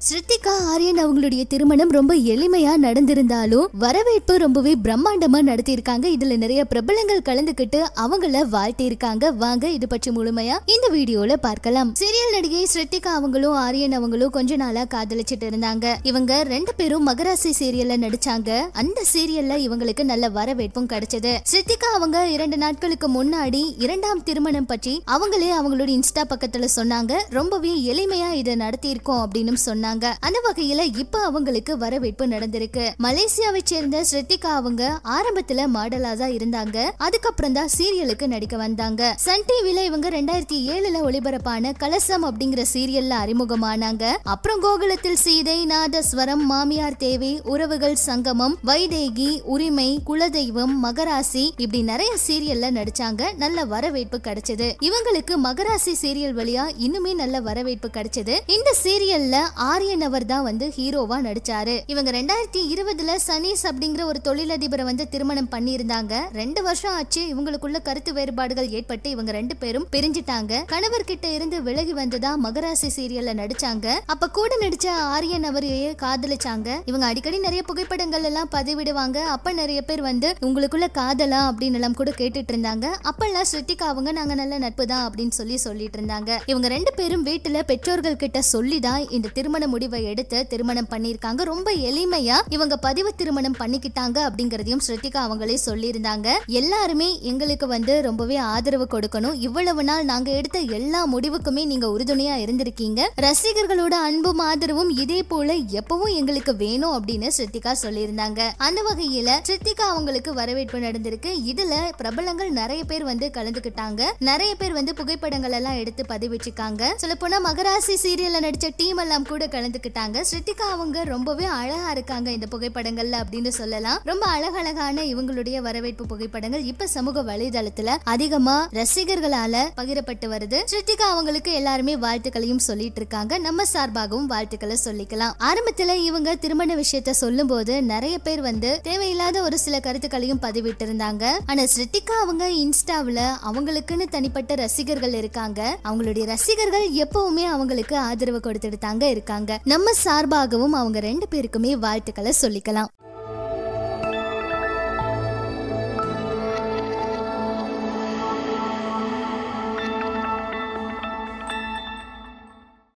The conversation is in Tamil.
ஸ்ருத்திகா ஆரியன் அவங்களுடைய திருமணம் ரொம்ப எளிமையா நடந்திருந்தாலும் வரவேற்பு ரொம்பவே பிரம்மாண்டமா நடத்தியிருக்காங்க இதுல நிறைய பிரபலங்கள் கலந்துக்கிட்டு அவங்கள வாழ்த்தியிருக்காங்க வாங்க இது பற்றி முழுமையா இந்த வீடியோல பார்க்கலாம் சீரியல் நடிகை ஸ்ருத்திகா அவங்களும் ஆரியன் அவங்களும் கொஞ்ச நாளா காதலிச்சிட்டு இருந்தாங்க இவங்க ரெண்டு பேரும் மகராசி சீரியல்ல நடிச்சாங்க அந்த சீரியல்ல இவங்களுக்கு நல்ல வரவேற்பும் கிடைச்சது ஸ்ருத்திகா அவங்க இரண்டு நாட்களுக்கு முன்னாடி இரண்டாம் திருமணம் பற்றி அவங்களே அவங்களோட இன்ஸ்டா பக்கத்துல சொன்னாங்க ரொம்பவே எளிமையா இதை நடத்தியிருக்கோம் அப்படின்னு சொன்னாங்க அந்த வகையில இப்ப அவங்களுக்கு வரவேற்பு நடந்திருக்கு மலேசியாவை சேர்ந்த ஸ்ருத்திகா அவங்க ஆரம்பத்துல மாடலா தான் இருந்தாங்க அதுக்கப்புறம் தான் சீரியலுக்கு நடிக்க வந்தாங்க சன் டிவில இவங்க ரெண்டாயிரத்தி ஏழுல ஒளிபரப்பான கலசம் அப்படிங்கிற சீரியல்ல அறிமுகமானாங்க அப்புறம் கோகுலத்தில் சீதை நாதஸ்வரம் மாமியார் தேவை உறவுகள் சங்கமம் வைதேகி உரிமை குலதெய்வம் மகராசி இப்படி நிறைய சீரியல்ல நடிச்சாங்க நல்ல வரவேற்பு கிடைச்சது இவங்களுக்கு மகராசி சீரியல் வழியா இன்னுமே நல்ல வரவேற்பு கிடைச்சது இந்த சீரியல்ல ஆரியன் அவர் தான் வந்து ஹீரோவா நடிச்சாரு இவங்க ரெண்டாயிரத்தி இருபதுல சனீஸ் அப்படிங்கிற ஒரு தொழிலதிபரை வந்து திருமணம் பண்ணியிருந்தாங்க ரெண்டு வருஷம் ஆச்சு இவங்களுக்குள்ள கருத்து வேறுபாடுகள் ஏற்பட்டு இவங்க ரெண்டு பேரும் பிரிஞ்சிட்டாங்க கணவர் கிட்ட இருந்து விலகி வந்ததா மகராசி சீரியல்ல நடிச்சாங்க அப்ப கூட நடிச்ச ஆரியன் அவரையே காதலிச்சாங்க இவங்க அடிக்கடி நிறைய புகைப்படங்கள் எல்லாம் பதிவிடுவாங்க அப்ப நிறைய பேர் வந்து உங்களுக்குள்ள காதலா அப்படின்னு எல்லாம் கூட கேட்டுட்டு இருந்தாங்க அப்பெல்லாம் ஸ்ருத்திகா அவங்க நாங்க நல்ல நட்பு தான் அப்படின்னு சொல்லி சொல்லிட்டு இருந்தாங்க இவங்க ரெண்டு பேரும் வீட்டுல பெற்றோர்கள் கிட்ட சொல்லி தான் இந்த திருமண முடிவை எடுத்து திருமணம் பண்ணியிருக்காங்க ரொம்ப எளிமையா இவங்க பதிவு திருமணம் பண்ணிக்கிட்டாங்க அப்படிங்கறதையும் ஸ்ருத்திகா அவங்களே சொல்லியிருந்தாங்க எல்லாருமே எங்களுக்கு வந்து ரொம்பவே ஆதரவு கொடுக்கணும் இவ்வளவு நாள் நாங்க எடுத்த எல்லா முடிவுக்குமே நீங்க உறுதுணையா இருந்திருக்கீங்க ரசிகர்களோட அன்பும் ஆதரவும் இதே போல எப்பவும் எங்களுக்கு வேணும் அப்படின்னு ஸ்ருத்திகா சொல்லியிருந்தாங்க அந்த வகையில ஸ்ருத்திகா அவங்களுக்கு வரவேற்பு நடந்திருக்கு இதுல பிரபலங்கள் நிறைய பேர் வந்து கலந்துக்கிட்டாங்க நிறைய பேர் வந்து புகைப்படங்கள் எல்லாம் எடுத்து பதிவிட்டிருக்காங்க சொல்ல போனா மகராசி சீரியல்ல நடிச்ச டீம் எல்லாம் கூட கலந்துக்கிட்டாங்க ஸ்ருத்திகா அவங்க ரொம்பவே அழகா இருக்காங்க இந்த புகைப்படங்கள்ல அப்படின்னு சொல்லலாம் ரொம்ப அழகழகான இவங்களுடைய வரவேற்பு புகைப்படங்கள் இப்ப சமூக வலைதளத்துல அதிகமா ரசிகர்களால பகிரப்பட்டு வருது ஸ்ருத்திகா அவங்களுக்கு எல்லாருமே வாழ்த்துக்களையும் சொல்லிட்டு இருக்காங்க நம்ம சார்பாகவும் வாழ்த்துக்களை சொல்லிக்கலாம் ஆரம்பத்துல இவங்க திருமண விஷயத்த சொல்லும் போது நிறைய பேர் வந்து தேவையில்லாத ஒரு சில கருத்துக்களையும் பதிவிட்டு இருந்தாங்க ஆனா ஸ்ருத்திகா அவங்க இன்ஸ்டாவில் அவங்களுக்குன்னு தனிப்பட்ட ரசிகர்கள் இருக்காங்க அவங்களுடைய ரசிகர்கள் எப்பவுமே அவங்களுக்கு ஆதரவு கொடுத்துட்டு தாங்க இருக்காங்க நம்ம சார்பாகவும் அவங்க ரெண்டு பேருக்குமே வாழ்த்துக்களை சொல்லிக்கலாம்